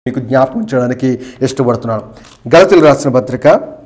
మీకు జ్ఞాపకం చేయడానికి ఇష్టపడుతున్నాను గలతులు రాసిన పత్రిక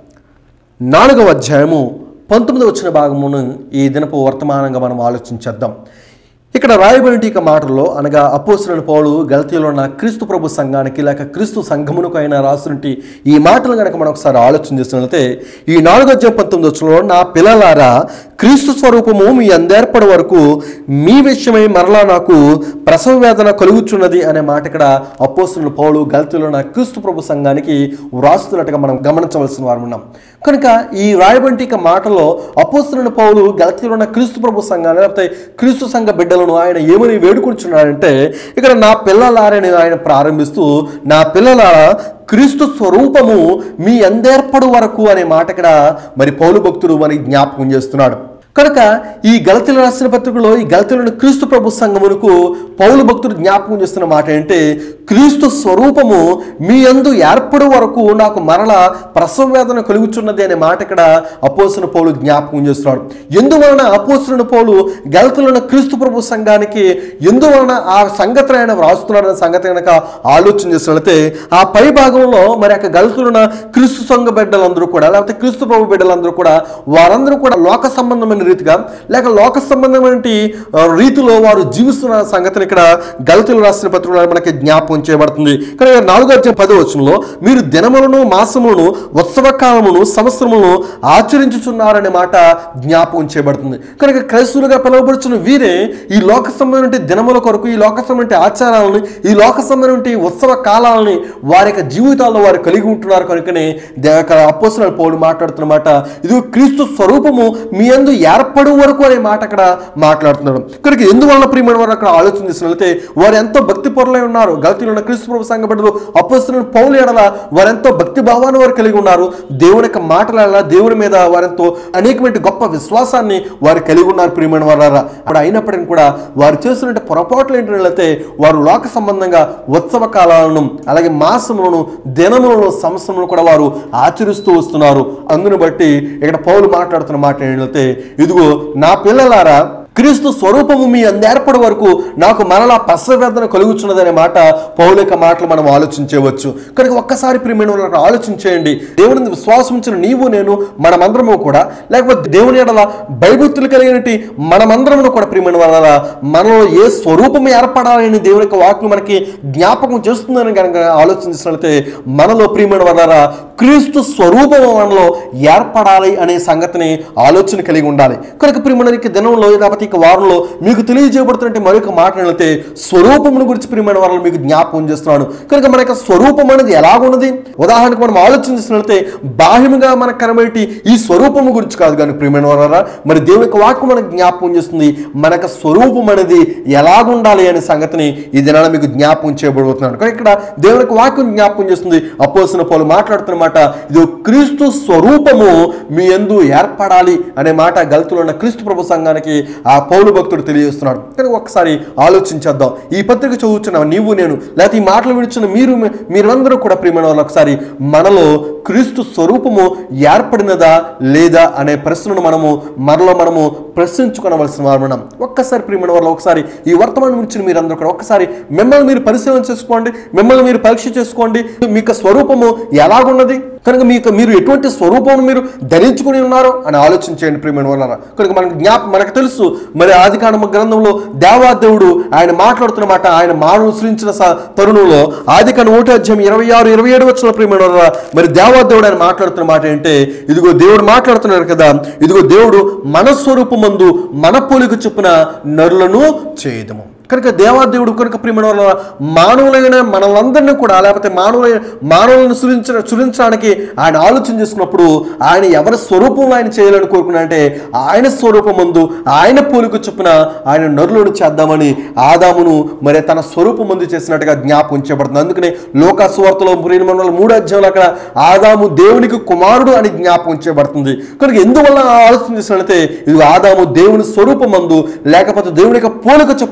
నాలుగవ అధ్యాయము పంతొమ్మిది వచ్చిన భాగమును ఈ దినపు వర్తమానంగా మనం ఆలోచించేద్దాం ఇక్కడ రాయబడి ఇక మాటల్లో అనగా అపోసిన పౌలు గలతీలో ఉన్న క్రీస్తు ప్రభు సంఘానికి లేక క్రీస్తు సంఘమునకు అయినా రాసినటువంటి ఈ మాటలు కనుక మనం ఒకసారి ఆలోచన చేసినట్లయితే ఈ నాలుగో అధ్యాయం పంతొమ్మిది వచ్చినలో నా పిల్లలారా క్రీస్తు స్వరూపము మీ అందేర్పడి వరకు మీ విషయమై మరలా నాకు ప్రసవ వేదన కలుగుచున్నది అనే మాట ఇక్కడ అపోస్తున్న పౌలు గలతీలో ఉన్న క్రీస్తు ప్రభు సంఘానికి వ్రాస్తున్నట్టుగా మనం గమనించవలసిన వారు ఉన్నాం కనుక ఈ రాయబంటిక మాటలో అపోస్తున్న పౌలు గలతీలో ఉన్న క్రీస్తు ప్రభు సంఘాన్ని లేకపోతే క్రీస్తు సంఘ బిడ్డలను ఆయన ఏమని వేడుకుంటున్నాడంటే ఇక్కడ నా పిల్లలారని ఆయన ప్రారంభిస్తూ నా పిల్లల క్రీస్తు స్వరూపము మీ అందేర్పడు వరకు అనే మాట ఇక్కడ మరి పౌలు భక్తుడు మరి జ్ఞాపకం చేస్తున్నాడు కనుక ఈ గలతీల రాసిన పత్రికలో ఈ గలతీలను క్రీస్తు ప్రభు సంఘమునకు పౌలు భక్తుడు జ్ఞాపకం చేస్తున్న మాట ఏంటంటే క్రీస్తు స్వరూపము మీ అందు ఏర్పడు వరకు నాకు మరల ప్రసవ వేదన కలుగుచున్నది అనే మాట ఇక్కడ అపోసిన పౌలు జ్ఞాపకం చేస్తున్నాడు ఎందువలన అపోసిన పౌలు గలతీలను క్రీస్తు ప్రభు సంఘానికి ఎందువలన ఆ సంగతి ఆయన వ్రాస్తున్నాడు అనే సంగతి కనుక ఆలోచన చేసినట్లయితే ఆ పై భాగంలో మరి ఆ గలతులున్న క్రీస్తు సంఘ బిడ్డలందరూ కూడా లేకపోతే క్రీస్తు ప్రభు బిడ్డలందరూ కూడా వారందరూ కూడా లోక సంబంధమైన రీతిగా లేక లోక సంబంధమైన ఆ, రీతిలో వారు జీవిస్తున్న సంగతిని ఇక్కడ గలతులు రాసిన పత్రికలో మనకి జ్ఞాపకం చేయబడుతుంది కానీ నాలుగో అధ్యాయం పదో వచనంలో మీరు దినములను మాసములను ఉత్సవ కాలమును సంవత్సరములను ఆచరించుచున్నారనే మాట జ్ఞాపకం చేయబడుతుంది కనుక క్రైస్తవులుగా పిలువబడుచున్న వీరే ఈ లోక సంబంధమైన దినముల కొరకు ఈ లోక సంబంధమైన ఆచారాలను ఈ లోక సంబంధమైన ఉత్సవ కాలాలని వారి యొక్క జీవితాల్లో వారు కలిగి ఉంటున్నారు కనుకనే అపోసన పౌలు మాట్లాడుతున్న మాట ఇది క్రీస్తు స్వరూపము మీ అందు ఏర్పడు వరకు అనే మాట అక్కడ మాట్లాడుతున్నాడు కనుక ఎందువల్ల ప్రియమైన వారు అక్కడ ఆలోచన చేసినట్లయితే వారు ఎంతో భక్తి పొరలై ఉన్నారు గలతీలో ఉన్న క్రీస్తు ప్రభు సంఘ బిడ్డలు అపోస్తున్న పౌలు ఎడల వారెంతో భక్తి భావాన్ని వారు కలిగి ఉన్నారు దేవుని యొక్క మాటల ఎడల దేవుని మీద వారెంతో అనేకమైన గొప్ప విశ్వాసాన్ని వారు కలిగి ఉన్నారు ప్రియమైన వారారా అప్పుడు అయినప్పటికీ కూడా వారు చేస్తున్న పొరపాట్లు ఏంటంటే వారు లోక సంబంధంగా ఉత్సవ కాలాలను అలాగే మాసములను దినములను సంవత్సరములను కూడా వారు ఆచరిస్తూ వస్తున్నారు అందును బట్టి ఇక్కడ పౌలు మాట్లాడుతున్న మాట ఏంటంటే ఇదిగో నా పిల్లలారా క్రీస్తు స్వరూపము మీ అందేర్పడి వరకు నాకు మరలా పశ్చవేదన కలుగుచున్నదనే మాట పౌల యొక్క మాటలు మనం ఆలోచించవచ్చు కనుక ఒక్కసారి ప్రియమైన వాళ్ళకి ఆలోచించేయండి దేవుని విశ్వాసం ఉంచిన నీవు నేను మనమందరము కూడా లేకపోతే దేవుని ఎడల భయభక్తులు కలిగినట్టు మనమందరము కూడా ప్రియమైన వాళ్ళ మనలో ఏ స్వరూపం ఏర్పడాలని దేవుని యొక్క వాక్యం మనకి జ్ఞాపకం చేస్తుందని కనుక ఆలోచించినట్లయితే మనలో ప్రియమైన వాళ్ళ క్రీస్తు స్వరూపం మనలో ఏర్పడాలి అనే సంగతిని ఆలోచన కలిగి ఉండాలి కనుక ప్రియమైన దినంలో లేకపోతే ఇక వారంలో మీకు తెలియజేయబడుతున్న మరొక మాట అయితే స్వరూపమును గురించి ప్రియమైన వారిని మీకు జ్ఞాపకం చేస్తున్నాను కనుక మన యొక్క స్వరూపం అనేది ఎలాగున్నది ఉదాహరణకు మనం ఆలోచన చేసినట్లయితే బాహ్యముగా మనకు కనబడి ఈ స్వరూపము గురించి కాదు కానీ ప్రియమైన వారా మరి దేవుని యొక్క వాక్యం మనకు జ్ఞాపకం చేస్తుంది మన యొక్క స్వరూపం అనేది ఎలాగుండాలి అనే సంగతిని ఈ దినాన మీకు జ్ఞాపకం చేయబడుతున్నాను కానీ ఇక్కడ దేవుని యొక్క వాక్యం జ్ఞాపకం చేస్తుంది అపోసిన పౌలు మాట్లాడుతున్నమాట ఇది క్రీస్తు స్వరూపము మీ ఎందు ఏర్పడాలి అనే మాట గల్తులో ఉన్న క్రీస్తు ప్రభు సంఘానికి ఆ పౌలు భక్తుడు తెలియజేస్తున్నాడు కానీ ఒకసారి ఆలోచించేద్దాం ఈ పత్రిక చదువుతున్న నీవు నేను లేకపోతే ఈ మాటలు విడుచున్న మీరు మీరందరూ కూడా ప్రియమైన వాళ్ళు ఒకసారి మనలో క్రీస్తు స్వరూపము ఏర్పడినదా లేదా అనే ప్రశ్నను మనము మనలో మనము ప్రశ్నించుకోవలసిన వారు మనం ఒక్కసారి ప్రియమైన వాళ్ళు ఒకసారి ఈ వర్తమానం గురించి మీరందరూ కూడా ఒక్కసారి మిమ్మల్ని మీరు పరిశీలన చేసుకోండి మిమ్మల్ని మీరు పరీక్ష చేసుకోండి మీకు స్వరూపము ఎలాగున్నది కనుక మీకు మీరు ఎటువంటి స్వరూపం మీరు ధరించుకుని ఉన్నారో అని ఆలోచించేయండి ప్రియమైన వాళ్ళ కనుక మనకు జ్ఞాప మనకు తెలుసు మరి ఆది కాండమ గ్రంథంలో దేవాదేవుడు ఆయన మాట్లాడుతున్న మాట ఆయన మానవులు సృష్టించిన స- తరుణంలో ఆది కాండ ఒకటి అధ్యాయం ఇరవై ఆరు ఇరవై ఏడు వచ్చిన ప్రియమైన వాళ్ళ మరి దేవాదేవుడు ఆయన మాట్లాడుతున్న మాట ఏంటంటే ఇదిగో దేవుడు మాట్లాడుతున్నారు కదా ఇదిగో దేవుడు మన స్వరూపమందు మన పోలిక చొప్పున నరులను చేయదము కనుక దేవాదేవుడు కనుక ప్రియమైన వాళ్ళ మానవులైన మనలందరినీ కూడా లేకపోతే మానవులైన మానవులను సృజించ సృజించడానికి ఆయన ఆలోచన చేసుకున్నప్పుడు ఆయన ఎవరి స్వరూపంలో ఆయన చేయాలని కోరుకున్నాడంటే ఆయన స్వరూపం ముందు ఆయన పోలిక చొప్పున ఆయన నరులను చేద్దామని ఆదామును మరి తన స్వరూపం ముందు చేసినట్టుగా జ్ఞాపకం చేయబడుతుంది అందుకనే లోక సువార్తలో మన మూడు అధ్యాయులు అక్కడ ఆదాము దేవునికి కుమారుడు అని జ్ఞాపకం చేయబడుతుంది కనుక ఎందువల్ల ఆలోచన చేసినట్లయితే ఇది ఆదాము దేవుని స్వరూపం మందు లేకపోతే దేవుని యొక్క పోలిక చొప్పున అతను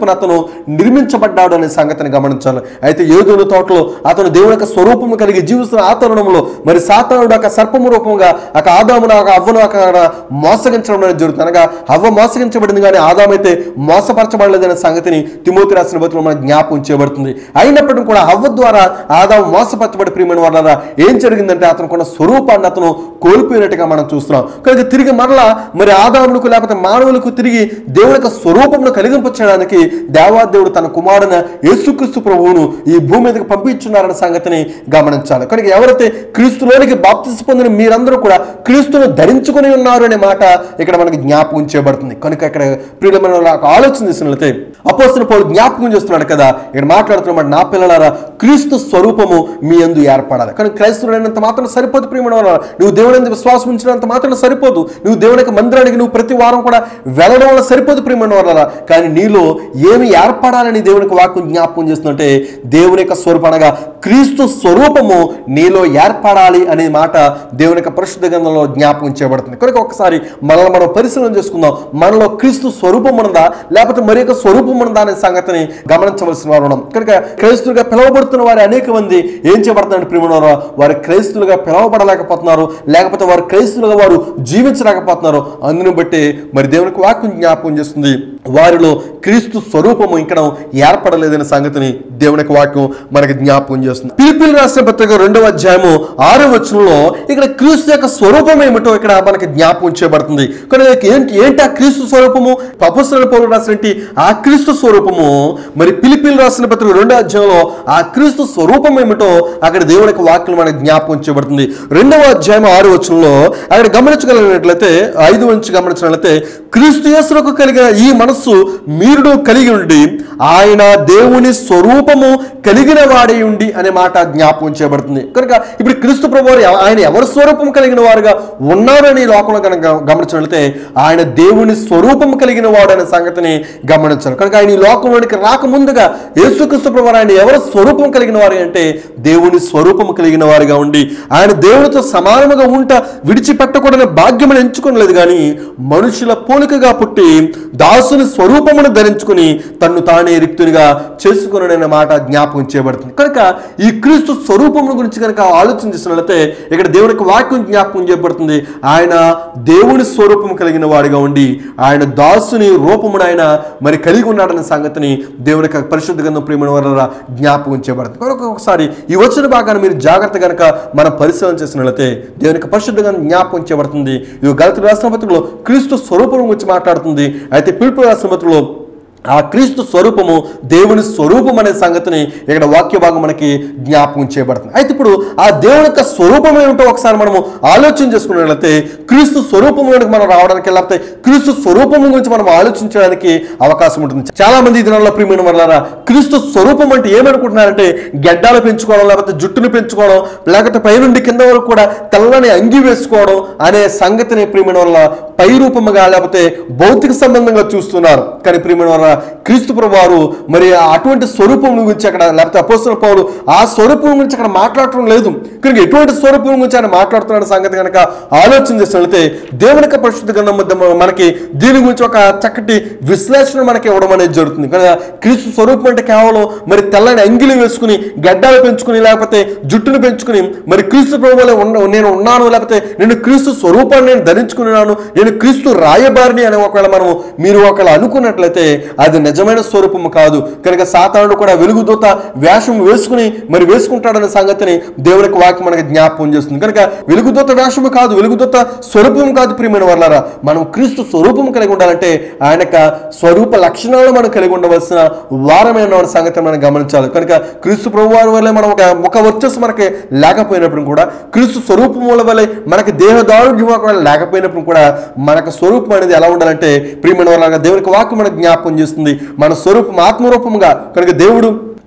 నిర్మించబడ్డాడు అనే సంగతిని గమనించాలి అయితే ఏదోను తోటలో అతను దేవుని యొక్క స్వరూపము కలిగి జీవిస్తున్న ఆ తరుణంలో మరి సాతానుడు ఒక సర్పము రూపంగా ఒక ఆదామును ఒక అవ్వను అక్కడ మోసగించడం అనేది జరుగుతుంది అనగా అవ్వ మోసగించబడింది కానీ ఆదామైతే మోసపరచబడలేదనే సంగతిని తిమోతి రాసిన బతులు మనకు జ్ఞాపకం చేయబడుతుంది అయినప్పటికీ కూడా అవ్వ ద్వారా ఆదాము మోసపరచబడి ప్రియమైన వాళ్ళ ఏం జరిగిందంటే అతను కొన్న స్వరూపాన్ని అతను కోల్పోయినట్టుగా మనం చూస్తున్నాం కనుక తిరిగి మరలా మరి ఆదాములకు లేకపోతే మానవులకు తిరిగి దేవుని యొక్క స్వరూపమును కలిగింపచేయడానికి దేవాదేవుడు తన కుమారున యేసుక్రీస్తు ప్రభువును ఈ భూమి మీదకి పంపించున్నారన్న సంగతిని గమనించాలి కనుక ఎవరైతే క్రీస్తులోనికి బాప్తిస్ పొందిన మీరందరూ కూడా క్రీస్తును ధరించుకుని ఉన్నారు అనే మాట ఇక్కడ మనకి జ్ఞాపకం చేయబడుతుంది కనుక ఇక్కడ ప్రియులమైన వాళ్ళ ఆలోచన చేసినట్లయితే అపోస్తున్న పౌలు జ్ఞాపకం చేస్తున్నాడు కదా ఇక్కడ మాట్లాడుతున్నమాట నా పిల్లలారా క్రీస్తు స్వరూపము మీ అందు ఏర్పడాలి కానీ క్రైస్తవులైనంత మాత్రం సరిపోదు ప్రియమైన వాళ్ళ నువ్వు దేవుని యందు విశ్వాసం ఉంచినంత మాత్రం సరిపోదు నువ్వు దేవుని యొక్క మందిరానికి నువ్వు ప్రతి వారం కూడా వెళ్ళడం వల్ల సరిపోదు ప్రియమైన వాళ్ళ కానీ నీలో ఏమి ఏర్పడాలని దేవునికి వాక్యం జ్ఞాపకం చేస్తుందంటే దేవుని యొక్క స్వరూపం అనగా క్రీస్తు స్వరూపము నీలో ఏర్పడాలి అనే మాట దేవుని యొక్క పరిశుద్ధ గ్రంథంలో జ్ఞాపకం చేయబడుతుంది కనుక ఒకసారి మనల్ని మనం పరిశీలన చేసుకుందాం మనలో క్రీస్తు స్వరూపం ఉన్నదా లేకపోతే మరి యొక్క స్వరూపం ఉన్నదా అనే సంగతిని గమనించవలసిన వారు ఉన్నాం కనుక క్రైస్తులుగా పిలువబడుతున్న వారి అనేక మంది ఏం చేయబడుతున్నారు ప్రియమైన వారు క్రైస్తులుగా పిలవబడలేకపోతున్నారు లేకపోతే వారు క్రైస్తులుగా వారు జీవించలేకపోతున్నారు అందుని బట్టి మరి దేవునికి వాక్యం జ్ఞాపకం చేస్తుంది వారిలో క్రీస్తు స్వరూపము ఇక్కడ ఏర్పడలేదనే సంగతిని దేవునికి వాక్యం మనకి జ్ఞాపకం చేస్తుంది పిలిపిల్ రాసిన పత్రిక రెండవ అధ్యాయము ఆరో వచనంలో ఇక్కడ క్రీస్తు యొక్క స్వరూపం ఏమిటో ఇక్కడ మనకి జ్ఞాపకం చేయబడుతుంది కనుక ఏంటి ఏంటి ఆ క్రీస్తు స్వరూపము అపస్తుల పౌరులు రాసినటువంటి ఆ క్రీస్తు స్వరూపము మరి పిలిపిల్ రాసిన పత్రిక రెండో అధ్యాయంలో ఆ క్రీస్తు స్వరూపం ఏమిటో అక్కడ దేవునికి వాక్యం మనకి జ్ఞాపకం చేయబడుతుంది రెండవ అధ్యాయం ఆరు వచనంలో అక్కడ గమనించగలిగినట్లయితే ఐదు నుంచి గమనించినట్లయితే క్రీస్తు యేసులకు కలిగిన ఈ మనస్సు మీరుడు కలిగి ఉండి ఆయన దేవుని స్వరూపము కలిగిన వాడే ఉండి అనే మాట జ్ఞాపకం చేయబడుతుంది కనుక ఇప్పుడు క్రీస్తు ప్రభు వారు ఎవ- ఆయన ఎవరి స్వరూపం కలిగిన వారుగా ఉన్నారని ఈ లోకంలో కనుక గమనించినట్లయితే ఆయన దేవుని స్వరూపం కలిగిన వాడు అనే సంగతిని గమనించాలి కనుక ఆయన ఈ లోకంలోనికి రాకముందుగా యేసుక్రీస్తు ప్రభు వారు ఆయన ఎవరి స్వరూపం కలిగిన వారు అంటే దేవుని స్వరూపం కలిగిన వారుగా ఉండి ఆయన దేవునితో సమానముగా ఉంట విడిచిపెట్టకూడని భాగ్యమును ఎంచుకోలేదు కానీ మనుషుల పోలికగా పుట్టి దాసుని స్వరూపమును ధరించుకుని తన్ను తానే రిక్తునిగా చేసుకున్నాడనే మాట జ్ఞాపకం చేయబడుతుంది కనుక ఈ క్రీస్తు స్వరూపమును గురించి కనుక ఆలోచన చేసినట్లయితే ఇక్కడ దేవునికి వాక్యం జ్ఞాపకం చేయబడుతుంది ఆయన దేవుని స్వరూపం కలిగిన వాడిగా ఉండి ఆయన దాసుని రూపమును ఆయన మరి కలిగి ఉన్నాడనే సంగతిని దేవుని యొక్క పరిశుద్ధ గ్రంథం ప్రేమ వల్ల జ్ఞాపకం చేయబడుతుంది కనుక ఒకసారి ఈ వచ్చిన భాగాన్ని మీరు జాగ్రత్త కనుక మనం పరిశీలన చేసినట్లయితే దేవుని యొక్క పరిశుద్ధ గ్రంథం జ్ఞాపకం చేయబడుతుంది ఇది గలతి రాష్ట్రపతిలో క్రీస్తు స్వరూపం గురించి మాట్లాడుతుంది అయితే పిలుపు రాష్ట్రపతిలో ఆ క్రీస్తు స్వరూపము దేవుని స్వరూపం అనే సంగతిని ఇక్కడ వాక్య భాగం మనకి జ్ఞాపకం చేయబడుతుంది అయితే ఇప్పుడు ఆ దేవుని యొక్క స్వరూపం ఏమిటో ఒకసారి మనము ఆలోచన చేసుకున్నట్లయితే క్రీస్తు స్వరూపంలోనికి మనం రావడానికి లేకపోతే క్రీస్తు స్వరూపం గురించి మనం ఆలోచించడానికి అవకాశం ఉంటుంది చాలా మంది ఈ దినాల్లో ప్రియమైన వల్ల క్రీస్తు స్వరూపం అంటే ఏమనుకుంటున్నారంటే గడ్డాలు పెంచుకోవడం లేకపోతే జుట్టును పెంచుకోవడం లేకపోతే పైనుండి కింద వరకు కూడా తెల్లని అంగి వేసుకోవడం అనే సంగతిని ప్రియమైన వల్ల పై రూపముగా లేకపోతే భౌతిక సంబంధంగా చూస్తున్నారు కానీ ప్రియమైన వల్ల క్రీస్తు ప్రభు వారు మరి అటువంటి స్వరూపం గురించి అక్కడ లేకపోతే అపోస్తుల పౌలు ఆ స్వరూపం గురించి అక్కడ మాట్లాడటం లేదు కనుక ఎటువంటి స్వరూపం గురించి ఆయన మాట్లాడుతున్న సంగతి కనుక ఆలోచన చేసినట్లయితే దేవుని యొక్క పరిశుద్ధ గ్రంథం మధ్య మనకి దీని గురించి ఒక చక్కటి విశ్లేషణ మనకి ఇవ్వడం అనేది జరుగుతుంది కనుక క్రీస్తు స్వరూపం అంటే కేవలం మరి తెల్లని అంగిలి వేసుకుని గడ్డాలు పెంచుకుని లేకపోతే జుట్టును పెంచుకుని మరి క్రీస్తు ప్రభువులో ఉన్న నేను ఉన్నాను లేకపోతే నేను క్రీస్తు స్వరూపాన్ని నేను ధరించుకున్నాను నేను క్రీస్తు రాయబారిని అని ఒకవేళ మనము మీరు ఒకవేళ అనుకున్నట్లయితే అది నిజమైన స్వరూపము కాదు కనుక సాతానుడు కూడా వెలుగుదూత వేషం వేసుకుని మరి వేసుకుంటాడనే సంగతిని దేవునికి వాక్యం మనకి జ్ఞాపకం చేస్తుంది కనుక వెలుగుదూత వేషము కాదు వెలుగుదూత స్వరూపం కాదు ప్రియమైన వాళ్ళారా మనం క్రీస్తు స్వరూపం కలిగి ఉండాలంటే ఆయన యొక్క స్వరూప లక్షణాలను మనం కలిగి ఉండవలసిన వారమైన సంగతిని మనం గమనించాలి కనుక క్రీస్తు ప్రభు వారి వల్లే మనం ఒక ముఖ వర్చస్సు మనకి లేకపోయినప్పుడు కూడా క్రీస్తు స్వరూపం వల్ల మనకి దేహదారుఢ్యం ఒకవేళ లేకపోయినప్పుడు కూడా మనకు స్వరూపం అనేది ఎలా ఉండాలంటే ప్రియమైన వాళ్ళ దేవునికి వాక్యం మనకు జ్ఞాపకం చేస్తుంది మన స్వరూపం ఆత్మరూపంగా కనుక దేవుడు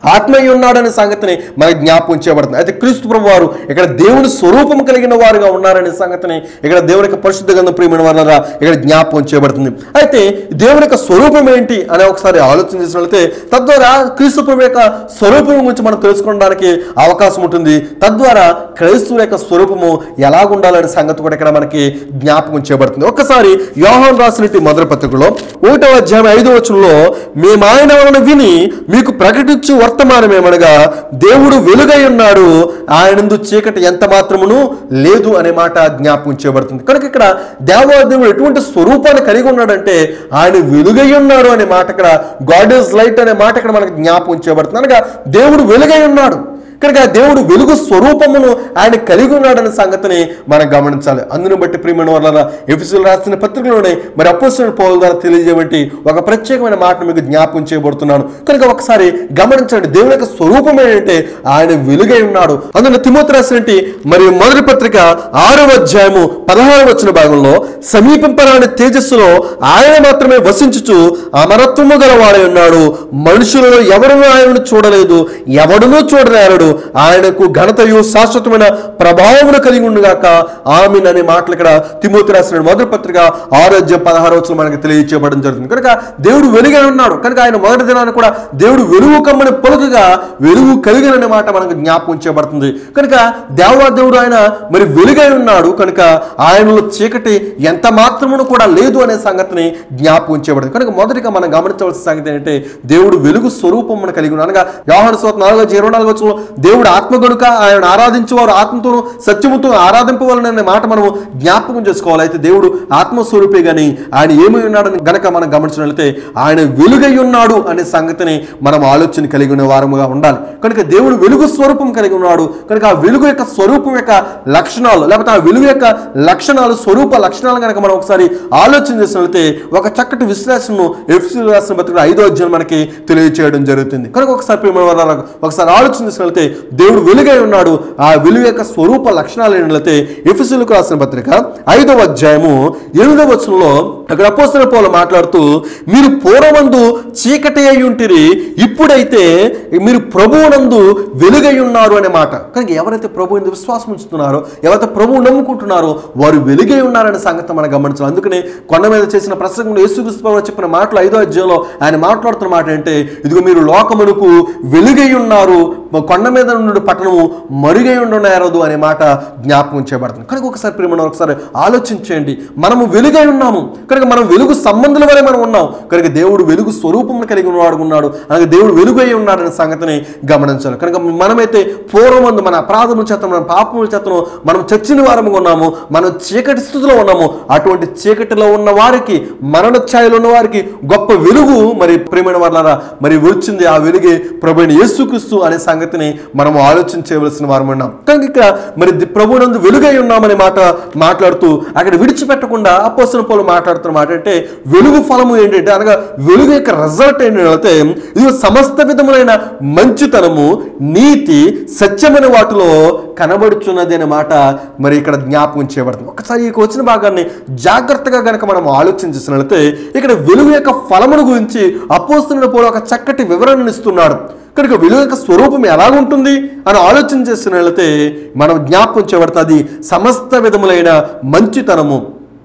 ఆత్మయ్య ఉన్నాడనే సంగతిని మనకి జ్ఞాపకం చేయబడుతుంది అయితే క్రీస్తు ప్రభు వారు ఇక్కడ దేవుని స్వరూపం కలిగిన వారుగా ఉన్నారనే సంగతిని ఇక్కడ దేవుని యొక్క పరిశుద్ధ గంధ ప్రియమైన వారా ఇక్కడ జ్ఞాపకం చేయబడుతుంది అయితే దేవుని యొక్క స్వరూపం ఏంటి అనే ఒకసారి ఆలోచన చేసినట్లయితే తద్వారా క్రీస్తు ప్రభు యొక్క స్వరూపం గురించి మనం తెలుసుకోవడానికి అవకాశం ఉంటుంది తద్వారా క్రైస్తవుల యొక్క స్వరూపము ఎలాగుండాలనే సంగతి కూడా ఇక్కడ మనకి జ్ఞాపకం చేయబడుతుంది ఒక్కసారి యోహాన్ రాసినట్టు మొదటి పత్రికలో ఒకటో అధ్యాయం ఐదో వచనంలో మేము ఆయన వలన విని మీకు ప్రకటించు వర్తమానం ఏమనగా దేవుడు వెలుగై ఉన్నాడు ఆయనందు చీకటి ఎంత మాత్రమును లేదు అనే మాట జ్ఞాపకం చేయబడుతుంది కనుక ఇక్కడ దేవాదేవుడు ఎటువంటి స్వరూపాన్ని కలిగి ఉన్నాడంటే ఆయన వెలుగై ఉన్నాడు అనే మాట ఇక్కడ గాడ్ ఇస్ లైట్ అనే మాట ఇక్కడ మనకు జ్ఞాపకం చేయబడుతుంది అనగా దేవుడు వెలుగై ఉన్నాడు కనుక దేవుడు వెలుగు స్వరూపమును ఆయన కలిగి ఉన్నాడనే సంగతిని మనం గమనించాలి అందును బట్టి ప్రియమైన వాళ్ళ ఎఫిసులు రాసిన పత్రికలోనే మరి అపోసిన పౌల ద్వారా తెలియజేయబట్టి ఒక ప్రత్యేకమైన మాటను మీకు జ్ఞాపకం చేయబడుతున్నాను కనుక ఒకసారి గమనించండి దేవుని యొక్క స్వరూపం ఏంటంటే ఆయన వెలుగై ఉన్నాడు అందులో తిమోతి రాసినట్టు మరి మొదటి పత్రిక ఆరవ అధ్యాయము పదహారు వచ్చిన భాగంలో సమీపింపరాని తేజస్సులో ఆయన మాత్రమే వసించుచు అమరత్వము గలవాడై ఉన్నాడు మనుషులలో ఎవరునూ ఆయనను చూడలేదు ఎవడునూ చూడలేరడు ఆయనకు ఘనతయు శాశ్వతమైన ప్రభావమును కలిగి ఉండుగాక ఆమెన్ అనే మాటలు ఇక్కడ తిమోతి రాసిన మొదటి పత్రిక ఆరోగ్యం పదహారు వచ్చిన మనకి తెలియచేయబడడం జరుగుతుంది కనుక దేవుడు వెలుగై ఉన్నాడు కనుక ఆయన మొదటి దినాన్ని కూడా దేవుడు వెలుగు కమ్మని పొలుగుగా వెలుగు కలిగిననే మాట మనకు జ్ఞాపకం చేయబడుతుంది కనుక దేవాదేవుడు ఆయన మరి వెలుగై ఉన్నాడు కనుక ఆయనలో చీకటి ఎంత మాత్రమును కూడా లేదు అనే సంగతిని జ్ఞాపకం చేయబడుతుంది కనుక మొదటిగా మనం గమనించవలసిన సంగతి ఏంటంటే దేవుడు వెలుగు స్వరూపమును కలిగి ఉన్నాడు అనగా యోహాను సోత నాలుగో అధ్యాయం ఇరవై నాలుగు వచ్చిన దేవుడు ఆత్మ గనుక ఆయన ఆరాధించేవారు ఆత్మతోను సత్యముతో ఆరాధింపవాలనే మాట మనము జ్ఞాపకం చేసుకోవాలి అయితే దేవుడు ఆత్మస్వరూపే గాని ఆయన ఏమై ఉన్నాడని గనక మనం గమనించినట్లయితే ఆయన వెలుగై ఉన్నాడు అనే సంగతిని మనం ఆలోచన కలిగి ఉన్న వారముగా ఉండాలి కనుక దేవుడు వెలుగు స్వరూపం కలిగి ఉన్నాడు కనుక ఆ వెలుగు యొక్క స్వరూపం యొక్క లక్షణాలు లేకపోతే ఆ వెలుగు యొక్క లక్షణాలు స్వరూప లక్షణాలు కనుక మనం ఒకసారి ఆలోచన చేసినట్లయితే ఒక చక్కటి విశ్లేషణను ఎఫ్సి రాసిన బతుకు ఐదో అధ్యాయం మనకి తెలియచేయడం జరుగుతుంది కనుక ఒకసారి ప్రియమైన వారు ఒకసారి ఆలోచన చేసినట్లయితే దేవుడు వెలుగై ఉన్నాడు ఆ వెలుగు యొక్క స్వరూప లక్షణాలు ఏంటంటే ఎఫ్ఎస్సీలకు రాసిన పత్రిక ఐదవ అధ్యాయము ఎనిమిదవ వచనంలో అక్కడ అపోస్తల పౌలు మాట్లాడుతూ మీరు పూర్వమందు చీకటి అయి ఉంటిరి ఇప్పుడైతే మీరు ప్రభువునందు వెలుగై ఉన్నారు అనే మాట కనుక ఎవరైతే ప్రభు ఎందు విశ్వాసం ఉంచుతున్నారో ఎవరైతే ప్రభువు నమ్ముకుంటున్నారో వారు వెలుగై ఉన్నారనే సంగతి మనం గమనించాలి అందుకనే కొండ మీద చేసిన ప్రసంగంలో యేసుక్రీస్తు ప్రభు చెప్పిన మాటలు ఐదో అధ్యాయంలో ఆయన మాట్లాడుతున్న మాట ఏంటంటే ఇదిగో మీరు లోకమునకు వెలుగై ఉన్నారు కొండ మీద నుండి పట్టణము మరుగై ఉండనేరదు అనే మాట జ్ఞాపకం చేయబడుతుంది కనుక ఒకసారి ప్రేమ ఒకసారి ఆలోచించండి మనము వెలుగై ఉన్నాము కనుక మనం వెలుగు సంబంధుల వలె మనం ఉన్నాం కనుక దేవుడు వెలుగు స్వరూపమును కలిగి ఉన్నవాడు ఉన్నాడు అలాగే దేవుడు వెలుగై ఉన్నాడనే సంగతిని గమనించాలి కనుక మనమైతే పూర్వమందు మన అపరాధముల చేత మన పాపముల చేతను మనం చచ్చిన వారముగా ఉన్నాము మనం చీకటి స్థితిలో ఉన్నాము అటువంటి చీకటిలో ఉన్న వారికి మరణ ఛాయలో ఉన్న వారికి గొప్ప వెలుగు మరి ప్రేమైన వాళ్ళారా మరి వచ్చింది ఆ వెలుగే ప్రభుని యేసుక్రీస్తు అనే సంగతిని మనం ఆలోచన చేయవలసిన వారు ఉన్నాం కనుక ఇక్కడ మరి ది- ప్రభునందు వెలుగై ఉన్నామనే మాట మాట్లాడుతూ అక్కడ విడిచిపెట్టకుండా అపోసిన పోలు మాట్లాడుతున్న మాట అంటే వెలుగు ఫలము ఏంటంటే అనగా వెలుగు యొక్క రిజల్ట్ ఏంటంటే ఇది సమస్త విధములైన మంచితనము నీతి సత్యమైన వాటిలో కనబడుచున్నది అనే మాట మరి ఇక్కడ జ్ఞాపకం చేయబడుతుంది ఒకసారి ఈ వచ్చిన భాగాన్ని జాగ్రత్తగా గనక మనం ఆలోచన చేసినట్లయితే ఇక్కడ వెలుగు యొక్క ఫలమును గురించి అపోస్తున్న పోలు ఒక చక్కటి వివరణను ఇస్తున్నాడు కనుక వెలుగు యొక్క స్వరూపం ఎలాగుంటుంది అని ఆలోచన చేసినట్లయితే మనం జ్ఞాపకం చేయబడుతుంది సమస్త విధములైన మంచితనము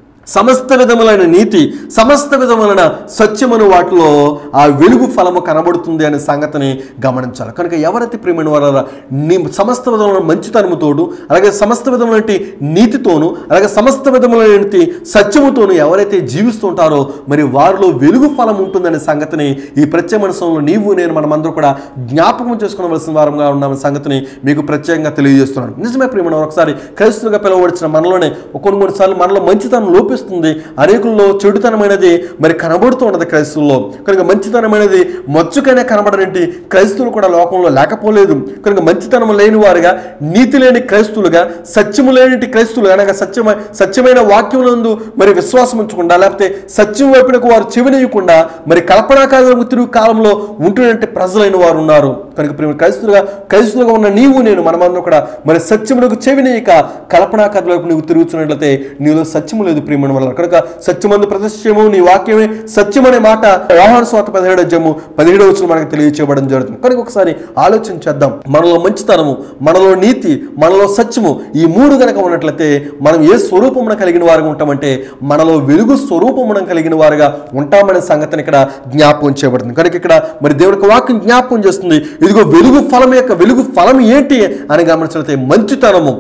సమస్త విధములైన నీతి సమస్త విధములైన సత్యమును వాటిలో ఆ వెలుగు ఫలము కనబడుతుంది అనే సంగతిని గమనించాలి కనుక ఎవరైతే ప్రియమైన వారు నీ సమస్త విధములైన మంచితనముతోడు అలాగే సమస్త విధములైన నీతితోను అలాగే సమస్త విధములైన సత్యముతోను ఎవరైతే జీవిస్తుంటారో మరి వారిలో వెలుగు ఫలం ఉంటుందనే సంగతిని ఈ ప్రత్యేక సమయంలో నీవు నేను మనమందరూ కూడా జ్ఞాపకం చేసుకునవలసిన వారంగా ఉన్న సంగతిని మీకు ప్రత్యేకంగా తెలియజేస్తున్నాను నిజమే ప్రియమైన వారు ఒకసారి క్రైస్తులుగా పిలువబడిన మనలోనే కొన్ని కొన్నిసార్లు మనలో మంచితనం లోపిస్తుంది అనేకుల్లో చెడుతనమైనది మరి కనబడుతూ ఉన్నది క్రైస్తవుల్లో కనుక మంచితనమైనది మచ్చుకైనా కనబడనేంటి క్రైస్తవులు కూడా లోకంలో లేకపోలేదు కనుక మంచితనం లేని వారుగా నీతి లేని క్రైస్తువులుగా సత్యము లేని క్రైస్తువులు అనగా సత్యమ సత్యమైన వాక్యములందు మరి విశ్వాసం ఉంచకుండా లేకపోతే సత్యం వైపునకు వారు చెవినేయకుండా మరి కల్పనా కాలంలో తిరుగు కాలంలో ఉంటున్నట్టు ప్రజలైన వారు ఉన్నారు కనుక ప్రేమ క్రైస్తులుగా క్రైస్తులుగా ఉన్న నీవు నేను మనమందరం కూడా మరి సత్యమునకు చెవినేయక కల్పనా కథ వైపు నువ్వు తిరుగుతున్నట్లయితే నీలో సత్యము లేదు ప్రియమైన ప్రియమైన వల్ల కనుక సత్యమందు ప్రతిష్టము నీ వాక్యమే సత్యం అనే మాట వ్యవహార స్వాత పదిహేడు అధ్యాయము పదిహేడు వచ్చిన మనకు తెలియచేయబడడం జరుగుతుంది కనుక ఒకసారి ఆలోచన చేద్దాం మనలో మంచితనము మనలో నీతి మనలో సత్యము ఈ మూడు గనక ఉన్నట్లయితే మనం ఏ స్వరూపమున కలిగిన వారుగా ఉంటామంటే మనలో వెలుగు స్వరూపమున కలిగిన వారుగా ఉంటామనే సంగతిని ఇక్కడ జ్ఞాపకం చేయబడుతుంది కనుక ఇక్కడ మరి దేవునికి వాక్యం జ్ఞాపకం చేస్తుంది ఇదిగో వెలుగు ఫలం యొక్క వెలుగు ఫలం ఏంటి అని గమనించినట్లయితే మంచితనము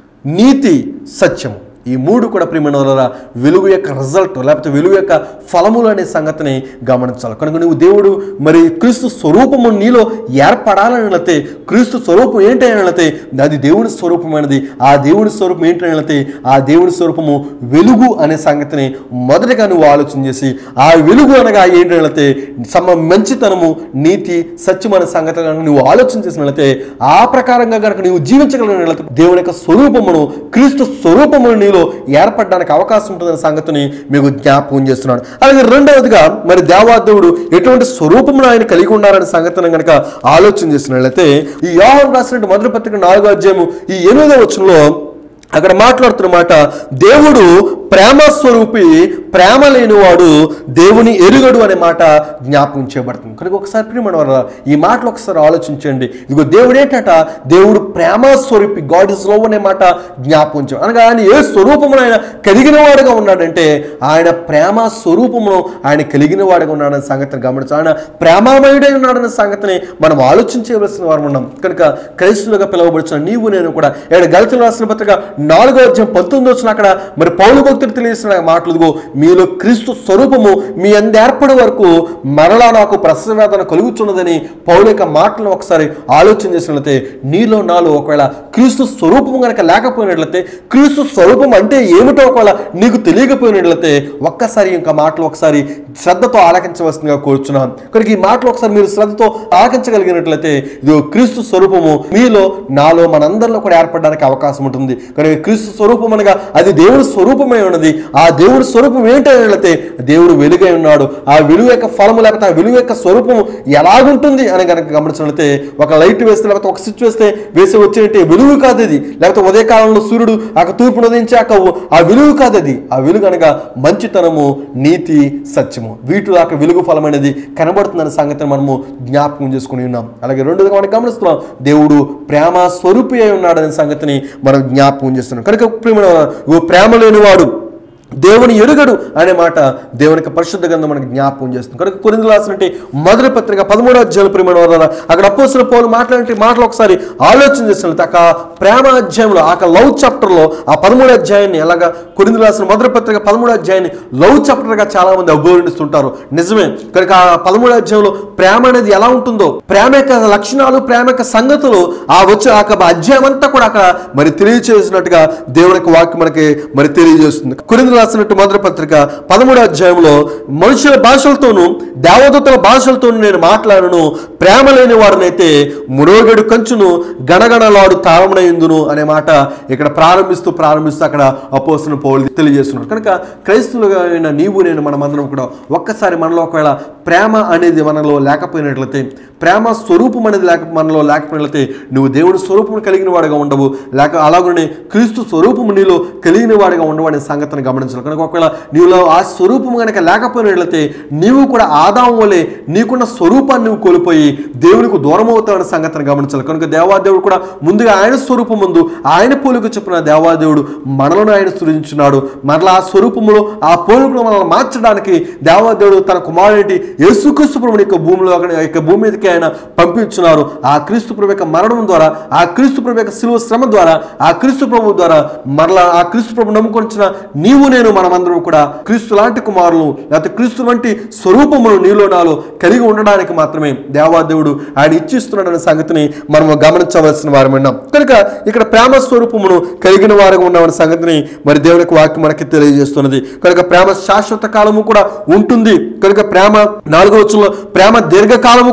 నీతి సత్యం ఈ మూడు కూడా ప్రియమైన వాళ్ళరా వెలుగు యొక్క రిజల్ట్ లేకపోతే వెలుగు యొక్క ఫలములు అనే సంగతిని గమనించాలి కనుక నువ్వు దేవుడు మరి క్రీస్తు స్వరూపము నీలో ఏర్పడాలని వెళితే క్రీస్తు స్వరూపం ఏంటి అని వెళితే అది దేవుని స్వరూపమైనది ఆ దేవుని స్వరూపం ఏంటి అని వెళితే ఆ దేవుని స్వరూపము వెలుగు అనే సంగతిని మొదటిగా నువ్వు ఆలోచన చేసి ఆ వెలుగు అనగా ఏంటి అని వెళితే సమ మంచితనము నీతి సత్యం అనే సంగతి కనుక నువ్వు ఆలోచన చేసిన వెళితే ఆ ప్రకారంగా కనుక నువ్వు జీవించగలిగిన వెళితే దేవుని యొక్క స్వరూపమును క్రీస్తు స్వరూపమును నీలో ఏర్పడడానికి అవకాశం ఉంటుందనే సంగతిని మీకు జ్ఞాపకం చేస్తున్నాడు అలాగే రెండవదిగా మరి దేవాదేవుడు ఎటువంటి స్వరూపమును ఆయన కలిగి ఉన్నారనే సంగతిని కనుక ఆలోచన చేసినట్లయితే ఈ యోహన్ రాసినట్టు మొదటి పత్రిక నాలుగో అధ్యాయము ఈ ఎనిమిదో వచనంలో అక్కడ మాట్లాడుతున్న మాట దేవుడు ప్రేమ స్వరూపి ప్రేమ లేనివాడు దేవుని ఎరుగడు అనే మాట జ్ఞాపకం చేయబడుతుంది కనుక ఒకసారి ప్రియమైన వారా, ఈ మాటలు ఒకసారి ఆలోచించండి ఇదిగో దేవుడు ఏంటట దేవుడు ప్రేమ స్వరూపి గాడ్ ఇస్ లవ్ అనే మాట జ్ఞాపకం చేయ అనగా ఆయన ఏ స్వరూపమును ఆయన కలిగిన వాడుగా ఉన్నాడంటే ఆయన ప్రేమ స్వరూపమును ఆయన కలిగిన వాడుగా ఉన్నాడనే సంగతిని గమనించాలి ఆయన ప్రేమామయుడై ఉన్నాడనే సంగతిని మనం ఆలోచించవలసిన వారు ఉన్నాం కనుక క్రైస్తులుగా పిలువబడుచున్న నీవు నేను కూడా ఏడు గలితులు రాసిన పత్రిక నాలుగో అధ్యాయం పంతొమ్మిది వచ్చిన అక్కడ మరి పౌలు భక్తులు తెలియసిన మాటలు ఇదిగో మీలో క్రీస్తు స్వరూపము మీ అందు ఏర్పడే వరకు మరలా నాకు ప్రసవేదన కలుగుతున్నదని పౌలు యొక్క మాటలను ఒకసారి ఆలోచన చేసినట్లయితే నీలో నాలో ఒకవేళ క్రీస్తు స్వరూపం కనుక లేకపోయినట్లయితే క్రీస్తు స్వరూపం అంటే ఏమిటో ఒకవేళ నీకు తెలియకపోయినట్లయితే ఒక్కసారి ఇంకా మాటలు ఒకసారి శ్రద్ధతో ఆలకించవలసిందిగా కోరుచున్నాం కనుక ఈ మాటలు ఒకసారి మీరు శ్రద్ధతో ఆలకించగలిగినట్లయితే ఇది క్రీస్తు స్వరూపము మీలో నాలో మనందరిలో కూడా ఏర్పడడానికి అవకాశం ఉంటుంది కనుక క్రీస్తు స్వరూపం అనగా అది దేవుడి స్వరూపమై ఉన్నది ఆ దేవుడి స్వరూపం ఏంటంటే దేవుడు వెలుగై ఉన్నాడు ఆ వెలుగు యొక్క ఫలము లేకపోతే ఆ వెలుగు యొక్క స్వరూపము ఎలాగుంటుంది అని కనుక గమనించినట్లయితే ఒక లైట్ వేస్తే లేకపోతే ఒక స్విచ్ వేస్తే వేసి వచ్చేటి వెలుగు కాదు అది లేకపోతే ఉదయకాలంలో సూర్యుడు ఆ తూర్పును ఉదయించాక ఆ వెలుగు కాదు అది ఆ వెలుగు అనగా మంచితనము నీతి సత్యము వీటి దాకా వెలుగు ఫలమైనది కనబడుతుందనే సంగతిని మనము జ్ఞాపకం చేసుకుని ఉన్నాం అలాగే రెండోదిగా మనం గమనిస్తున్నాం దేవుడు ప్రేమ స్వరూపి అయి ఉన్నాడనే సంగతిని మనం జ్ఞాపకం చేస్తున్నాం కనుక ప్రేమ ప్రేమ లేనివాడు దేవుని ఎరుగడు అనే మాట దేవునికి పరిశుద్ధ గ్రంథం మనకి జ్ఞాపకం చేస్తుంది కనుక కొరింది రాసినట్టు మొదటి పత్రిక పదమూడో అధ్యాయుల ప్రేమ వల్ల అక్కడ అపోసిన పౌలు మాట్లాడే మాటలు ఒకసారి ఆలోచన చేసినట్లయితే ఆ ప్రేమ అధ్యాయంలో ఆ లవ్ చాప్టర్లో ఆ పదమూడు అధ్యాయాన్ని ఎలాగా కొరింది రాసిన మొదటి పత్రిక పదమూడు అధ్యాయాన్ని లవ్ చాప్టర్గా చాలా మంది అభివర్ణిస్తుంటారు నిజమే కనుక ఆ పదమూడు అధ్యాయంలో ప్రేమ అనేది ఎలా ఉంటుందో ప్రేమ యొక్క లక్షణాలు ప్రేమ యొక్క సంగతులు ఆ వచ్చే ఆ యొక్క అధ్యాయం అంతా కూడా అక్కడ మరి తెలియచేసినట్టుగా దేవుని యొక్క వాక్యం మనకి మరి తెలియజేస్తుంది కొరింది రాసినట్టు మొదటి పత్రిక పదమూడు అధ్యాయంలో మనుషుల భాషలతోనూ దేవదూతల భాషలతోనూ నేను మాట్లాడను ప్రేమ లేని వారినైతే మురోగడు కంచును గణగణలాడు తాళమునయందును అనే మాట ఇక్కడ ప్రారంభిస్తూ ప్రారంభిస్తూ అక్కడ అపోసిన పౌలు తెలియజేస్తున్నాడు కనుక క్రైస్తులుగా అయిన నీవు నేను మనమందరం కూడా ఒక్కసారి మనలో ఒకవేళ ప్రేమ అనేది మనలో లేకపోయినట్లయితే ప్రేమ స్వరూపం అనేది లేక మనలో లేకపోయినట్లయితే నువ్వు దేవుడి స్వరూపం కలిగిన వాడిగా ఉండవు లేక అలాగనే క్రీస్తు స్వరూపము నీలో కలిగిన వాడిగా ఉండవు అనే సంగతిని గమనించాలి కనుక ఒకవేళ నీలో ఆ స్వరూపం కనుక లేకపోయినట్లయితే నీవు కూడా ఆదాం వలె నీకున్న స్వరూపాన్ని నువ్వు కోల్పోయి దేవునికి దూరం అవుతావనే సంగతిని గమనించాలి కనుక దేవాదేవుడు కూడా ముందుగా ఆయన స్వరూపం ముందు ఆయన పోలిక చెప్పిన దేవాదేవుడు మనలను ఆయన సృజించున్నాడు మరలా ఆ స్వరూపములో ఆ పోలికను మనల్ని మార్చడానికి దేవాదేవుడు తన కుమారుడి యేసుక్రీస్తు ప్రభుని యొక్క భూమిలో అక్కడ- యొక్క భూమి మీదకి ఆయన పంపించున్నారు ఆ క్రీస్తు ప్రభు యొక్క మరణం ద్వారా ఆ క్రీస్తు ప్రభు యొక్క శిలువ శ్రమ ద్వారా ఆ క్రీస్తు ప్రభు ద్వారా మరలా ఆ క్రీస్తు ప్రభు నమ్ముకొనిచిన నీవు నేను మనమందరం కూడా క్రీస్తు లాంటి కుమారులు లేకపోతే క్రీస్తు వంటి స్వరూపమును నీలో నాలో కలిగి ఉండడానికి మాత్రమే దేవాదేవుడు ఆయన ఇచ్చిస్తున్నాడనే సంగతిని మనం గమనించవలసిన వారు ఉన్నాం కనుక ఇక్కడ ప్రేమ స్వరూపమును కలిగిన వారుగా ఉన్నామనే సంగతిని మరి దేవునికి వాక్యం మనకి తెలియజేస్తున్నది కనుక ప్రేమ శాశ్వత కాలము కూడా ఉంటుంది కనుక ప్రేమ నాలుగో వచ్చంలో ప్రేమ దీర్ఘకాలము కూడా సహించు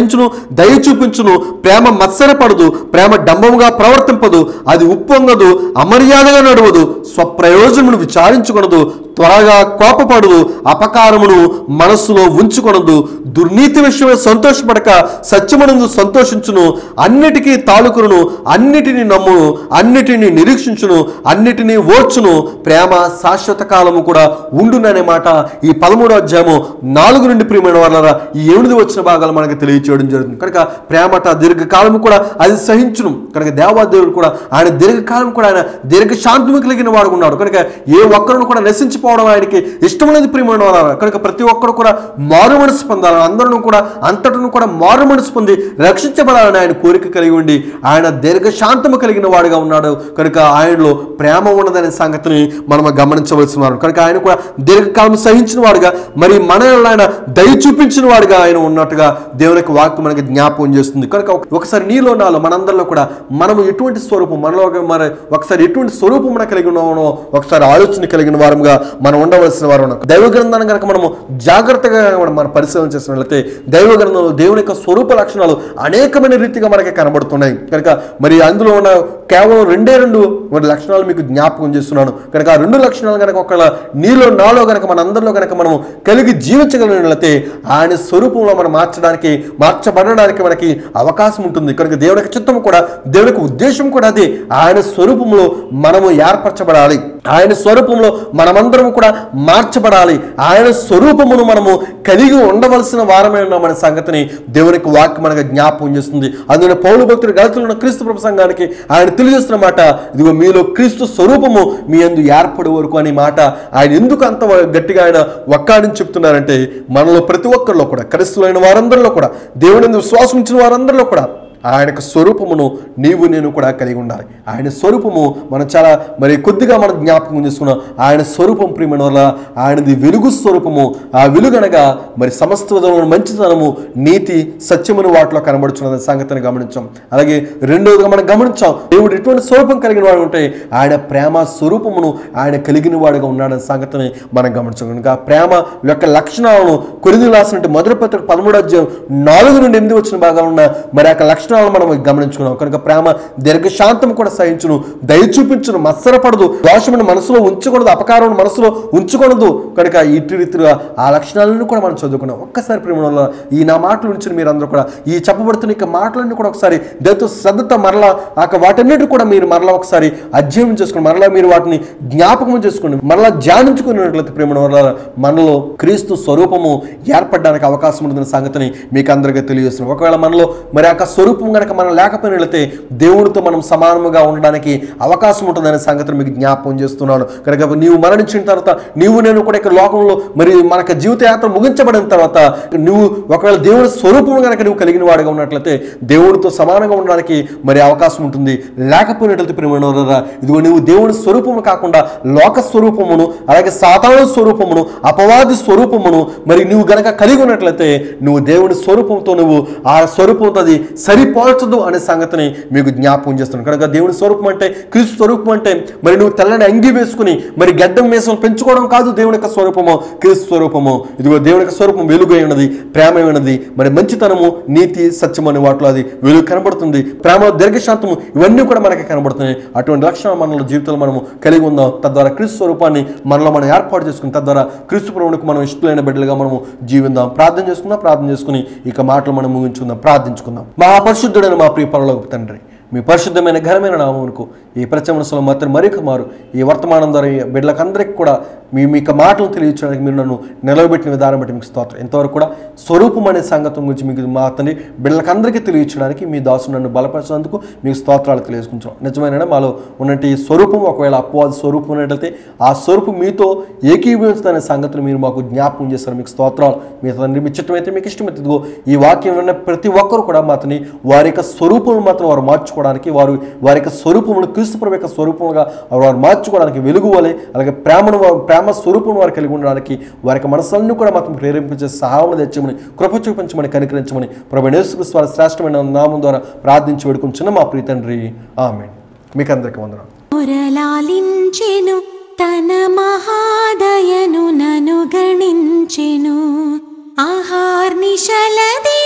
సహించును దయ చూపించును ప్రేమ మత్సరపడదు ప్రేమ డంబముగా ప్రవర్తింపదు అది ఉప్పొంగదు అమర్యాదగా నడవదు స్వప్రయోజనమును విచారించుకొనదు త్వరగా కోపపడదు అపకారమును మనస్సులో ఉంచుకొనదు దుర్నీతి విషయమే సంతోషపడక సత్యమునందు సంతోషించును అన్నిటికీ తాలుకును అన్నిటిని నమ్మును అన్నిటిని నిరీక్షించును అన్నిటినీ ఓర్చును ప్రేమ శాశ్వత కాలము కూడా ఉండుననే మాట ఈ పదమూడో అధ్యాయము నాలుగు నుండి ప్రియమైన వాళ్ళ ఈ ఎనిమిది వచ్చిన భాగాలు మనకు తెలియచేయడం జరుగుతుంది కనుక ప్రేమట దీర్ఘకాలము కూడా అది సహించును కనుక దేవాదేవుడు కూడా ఆయన దీర్ఘకాలం కూడా ఆయన దీర్ఘశాంతము కలిగిన వాడు ఉన్నాడు కనుక ఏ ఒక్కరిని కూడా నశించిపోవడం ఆయనకి ఇష్టం లేదు ప్రియమైన వారు కనుక ప్రతి ఒక్కరు కూడా మారు మనసు పొందాలని అందరూ కూడా అంతటను కూడా మారు మనసు పొంది రక్షించబడాలని ఆయన కోరిక కలిగి ఉండి ఆయన దీర్ఘశాంతము కలిగిన వాడుగా ఉన్నాడు కనుక ఆయనలో ప్రేమ ఉన్నదనే సంగతిని మనం గమనించవలసిన వారు కనుక ఆయన కూడా దీర్ఘకాలం సహించిన వాడుగా మరి మన యెడల ఆయన దయ చూపించిన వాడుగా ఆయన ఉన్నట్టుగా దేవునికి వాక్యం మనకి జ్ఞాపకం చేస్తుంది కనుక ఒక- ఒకసారి నీలో నాలో మనందరిలో కూడా మనం ఎటువంటి స్వరూపం మనలో ఒక- మరి ఒకసారి ఎటువంటి స్వరూపం మనం కలిగి ఉన్నామో ఒకసారి ఆలోచన కలిగిన వారంగా మనం ఉండవలసిన వారు ఉన్నాం దైవ గ్రంథాన్ని కనుక మనము జాగ్రత్తగా మనం మనం పరిశీలన చేసినట్లయితే దైవ గ్రంథంలో దేవుని యొక్క స్వరూప లక్షణాలు అనేకమైన రీతిగా మనకి కనబడుతున్నాయి కనుక మరి అందులో ఉన్న కేవలం రెండే రెండు మరి లక్షణాలు మీకు జ్ఞాపకం చేస్తున్నాను కనుక ఆ రెండు లక్షణాలు కనుక ఒకవేళ నీలో నాలో కనుక మన అందరిలో కనుక మనం కలిగి జీవించగలిగినట్లయితే ఆయన స్వరూపంలో మనం మార్చడానికి మార్చబడడానికి మనకి అవకాశం ఉంటుంది కనుక దేవుని యొక్క చిత్తం కూడా దేవుని యొక్క ఉద్దేశం కూడా అదే ఆయన స్వరూపంలో మనము ఏర్పరచబడాలి ఆయన స్వరూపంలో మనమందరం కూడా మార్చబడాలి ఆయన స్వరూపమును మనము కలిగి ఉండవలసిన వారమే ఉన్నామనే సంగతిని దేవునికి వాక్యం మనకు జ్ఞాపకం చేస్తుంది అందులో పౌలు భక్తుడు గలతులు ఉన్న క్రీస్తు ప్రభు సంఘానికి ఆయన తెలియజేస్తున్న మాట ఇదిగో మీలో క్రీస్తు స్వరూపము మీ అందు ఏర్పడే వరకు అనే మాట ఆయన ఎందుకు అంత గట్టిగా ఆయన వక్కాడని చెప్తున్నారంటే మనలో ప్రతి ఒక్కరిలో కూడా క్రైస్తులైన వారందరిలో కూడా దేవుని యందు విశ్వాసం ఉంచిన వారందరిలో కూడా ఆయన యొక్క స్వరూపమును నీవు నేను కూడా కలిగి ఉండాలి ఆయన స్వరూపము మనం చాలా మరి కొద్దిగా మనం జ్ఞాపకం చేసుకున్నాం ఆయన స్వరూపం ప్రియమైన వల్ల ఆయనది వెలుగు స్వరూపము ఆ వెలుగనగా మరి సమస్త విధములను మంచితనము నీతి సత్యమును వాటిలో కనబడుచున్న సంగతిని గమనించాం అలాగే రెండవదిగా మనం గమనించాం దేవుడు ఎటువంటి స్వరూపం కలిగిన వాడు ఉంటే ఆయన ప్రేమ స్వరూపమును ఆయన కలిగిన వాడుగా ఉన్నాడనే సంగతిని మనం గమనించాం కనుక ఆ ప్రేమ యొక్క లక్షణాలను కొరిది రాసినట్టు మొదటి పత్రిక పదమూడు అధ్యాయం నాలుగు నుండి ఎనిమిది వచ్చిన భాగాలు ఉన్న మరి ఆ యొక్క లక్షణాలను మనం గమనించుకున్నాం కనుక ప్రేమ దీర్ఘశాంతం కూడా సహించును దయ చూపించును మత్సరపడదు దోషమును మనసులో ఉంచకూడదు అపకారం మనసులో ఉంచకూడదు కనుక ఇటు రీతిగా ఆ లక్షణాలను కూడా మనం చదువుకున్నాం ఒక్కసారి ప్రేమ వల్ల ఈ నా మాటలు ఉంచిన మీరందరూ కూడా ఈ చెప్పబడుతున్న ఇక మాటలన్నీ కూడా ఒకసారి దయతో శ్రద్ధతో మరలా ఆ యొక్క వాటన్నిటి కూడా మీరు మరలా ఒకసారి అధ్యయనం చేసుకుని మరలా మీరు వాటిని జ్ఞాపకం చేసుకోండి మరలా ధ్యానించుకున్నట్లయితే ప్రేమ వల్ల మనలో క్రీస్తు స్వరూపము ఏర్పడడానికి అవకాశం ఉంటుందన్న సంగతిని మీకు అందరికీ తెలియజేస్తున్నాం ఒకవేళ మనలో మరి ఆ యొక్క స్వరూపం కనుక మనం లేకపోయినట్లయితే దేవుడితో మనం సమానముగా ఉండడానికి అవకాశం ఉంటుందనే సంగతిని మీకు జ్ఞాపకం చేస్తున్నాను కనుక నీవు మరణించిన తర్వాత నీవు నేను కూడా ఇక్కడ లోకంలో మరి మన యొక్క జీవిత యాత్ర ముగించబడిన తర్వాత నువ్వు ఒకవేళ దేవుడి స్వరూపం కనుక నువ్వు కలిగిన వాడిగా ఉన్నట్లయితే దేవుడితో సమానంగా ఉండడానికి మరి అవకాశం ఉంటుంది లేకపోయినట్లయితే ప్రేమరా ఇదిగో నువ్వు దేవుడి స్వరూపము కాకుండా లోక స్వరూపమును అలాగే సాతాను స్వరూపమును అపవాది స్వరూపమును మరి నువ్వు గనక కలిగి ఉన్నట్లయితే నువ్వు దేవుడి స్వరూపంతో నువ్వు ఆ స్వరూపంతో అది సరిపోల్చదు అనే సంగతిని మీకు జ్ఞాపకం చేస్తున్నాను కనుక దేవుడి స్వరూపం అంటే క్రీస్తు స్వరూపం అంటే మరి నువ్వు తెల్లని అంగి వేసుకుని మరి గడ్డం వేసం పెంచుకోవడం కాదు దేవుని యొక్క స్వరూపము క్రీస్తు స్వరూపము ఇదిగో దేవుని యొక్క స్వరూపం వెలుగై ఉన్నది ప్రేమ ఉన్నది మరి మంచితనము నీతి సత్యం అనే వాటిలో అది వెలుగు కనబడుతుంది ప్రేమ దీర్ఘశాంతము ఇవన్నీ కూడా మనకి కనబడుతున్నాయి అటువంటి లక్షణాలు మనలో జీవితంలో మనము కలిగి ఉందాం తద్వారా క్రీస్తు స్వరూపాన్ని మనలో మనం ఏర్పాటు చేసుకుని తద్వారా క్రీస్తు ప్రభువునికి మనం ఇష్టమైన బిడ్డలుగా మనము జీవిద్దాం ప్రార్థన చేసుకుందాం ప్రార్థన చేసుకుని ఇక మాటలు మనం ముగించుకుందాం ప్రార్థించుకుందాం మహాపరిశుద్ధుడైన మా ప్రియ పరలోకపు తండ్రి మీ పరిశుద్ధమైన ఘనమైన నామమునకు ఈ ప్రచమనసులో మాత్రం మరొక మారు ఈ వర్తమానం ద్వారా ఈ బిడ్డలకందరికీ కూడా మీ మీకు మాటలు తెలియచేయడానికి మీరు నన్ను నిలవబెట్టిన విధానం బట్టి మీకు స్తోత్రం ఎంతవరకు కూడా స్వరూపం అనే సంగతం గురించి మీకు మా తండ్రి బిడ్డలకందరికీ తెలియచేయడానికి మీ దాసు నన్ను బలపరిచినందుకు మీకు స్తోత్రాలు తెలియజేసుకుంటాం నిజమైన మాలో ఉన్నట్టు ఈ స్వరూపం ఒకవేళ అపవాద స్వరూపం ఉన్నట్లయితే ఆ స్వరూపం మీతో ఏకీభవించుదనే సంగతిని మీరు మాకు జ్ఞాపకం చేస్తారు మీకు స్తోత్రాలు మీ తండ్రి మీ చిత్తమైతే మీకు ఇష్టమైతే ఇదిగో ఈ వాక్యం విన్న ప్రతి ఒక్కరు కూడా మాతని వారి యొక్క స్వరూపం మాత్రం వారు మార్చుకోవడానికి వారు వారి యొక్క స్వరూపమును క్రీస్తు ప్రభు యొక్క స్వరూపముగా వారు మార్చుకోవడానికి వెలుగు వలె అలాగే ప్రేమను వారు- ప్రేమ స్వరూపం వారు కలిగి ఉండడానికి వారి యొక్క మనసులన్నీ కూడా మాత్రం ప్రేరేపించే సహాయం తెచ్చమని కృప చూపించమని కనికరించమని ప్రభు యేసుక్రీస్తు వారి శ్రేష్టమైన నామం ద్వారా ప్రార్థించి వేడుకుంటున్న మా ప్రియ తండ్రి ఆమె మీకు అందరికీ వందనాలు మొరలాలించెను తన మహాదయను నను గణించెను ఆహార్నిశలది